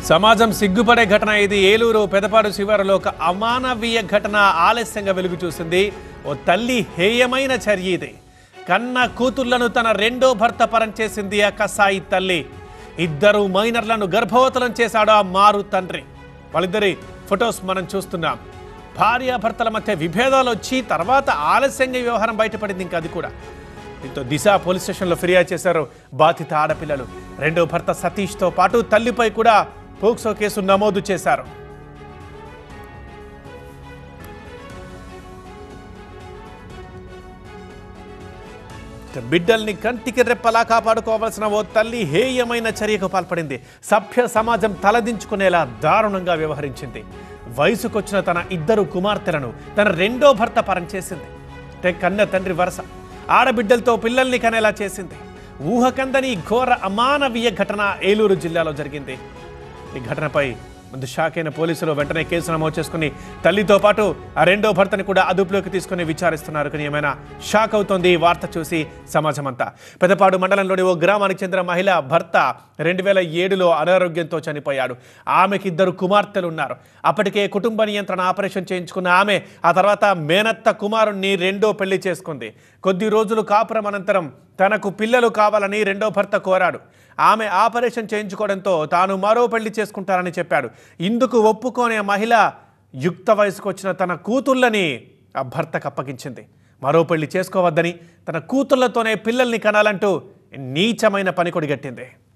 సమాజం సిగ్గుపడే ఘటన ఇది ఏలూరు పెదపాడు శివారులో ఒక అమానవీయ ఘటన ఆలస్యంగా వెలుగు చూసింది ఓ తల్లి హేయమైన చర్య ఇది కన్న కూతుళ్లను తన రెండో భర్త పరం చేసింది ఆ కసాయి తల్లి ఇద్దరు మైనర్లను గర్భవతులం చేశాడు ఆ మారు తండ్రి వాళ్ళిద్దరి ఫొటోస్ మనం చూస్తున్నాం భార్యాభర్తల మధ్య విభేదాలు వచ్చి తర్వాత ఆలస్యంగా ఈ వ్యవహారం బయటపడింది ఇంకా అది కూడా దీంతో దిశ పోలీస్ స్టేషన్లో ఫిర్యాదు చేశారు బాధిత ఆడపిల్లలు రెండో భర్త సతీష్తో పాటు తల్లిపై కూడా పోక్సో కేసు నమోదు చేశారు బిడ్డల్ని కంటికి రెప్పలా కాపాడుకోవాల్సిన ఓ తల్లి హేయమైన చర్యకు పాల్పడింది సభ్య సమాజం తలదించుకునేలా దారుణంగా వ్యవహరించింది వయసుకొచ్చిన తన ఇద్దరు కుమార్తెలను తన రెండో భర్త పరం చేసింది అంటే కన్న తండ్రి వరస ఆడబిడ్డలతో పిల్లల్ని కనేలా చేసింది ఊహకందని ఘోర అమానవీయ ఘటన ఏలూరు జిల్లాలో జరిగింది ఈ ఘటనపై ముందు షాక్ అయిన పోలీసులు వెంటనే కేసు నమోదు చేసుకుని తల్లితో పాటు ఆ రెండో భర్తని కూడా అదుపులోకి తీసుకుని విచారిస్తున్నారు కానీ ఏమైనా షాక్ అవుతోంది ఈ వార్త చూసి సమాజం అంతా పెదపాడు మండలంలోని ఓ గ్రామానికి చెందిన మహిళ భర్త రెండు వేల ఏడులో అనారోగ్యంతో చనిపోయాడు ఆమెకి ఇద్దరు కుమార్తెలు ఉన్నారు అప్పటికే కుటుంబ నియంత్రణ ఆపరేషన్ చేయించుకున్న ఆమె ఆ తర్వాత మేనత్త కుమారుణ్ణి రెండో పెళ్లి చేసుకుంది కొద్ది రోజులు కాపురం అనంతరం తనకు పిల్లలు కావాలని రెండో భర్త కోరాడు ఆమె ఆపరేషన్ చేయించుకోవడంతో తాను మరో పెళ్లి చేసుకుంటానని చెప్పాడు ఇందుకు ఒప్పుకోనే మహిళ యుక్త వయసుకు వచ్చిన తన కూతుళ్ళని ఆ భర్తకు అప్పగించింది మరో పెళ్లి చేసుకోవద్దని తన కూతుళ్లతోనే పిల్లల్ని కనాలంటూ నీచమైన పని కొడిగట్టింది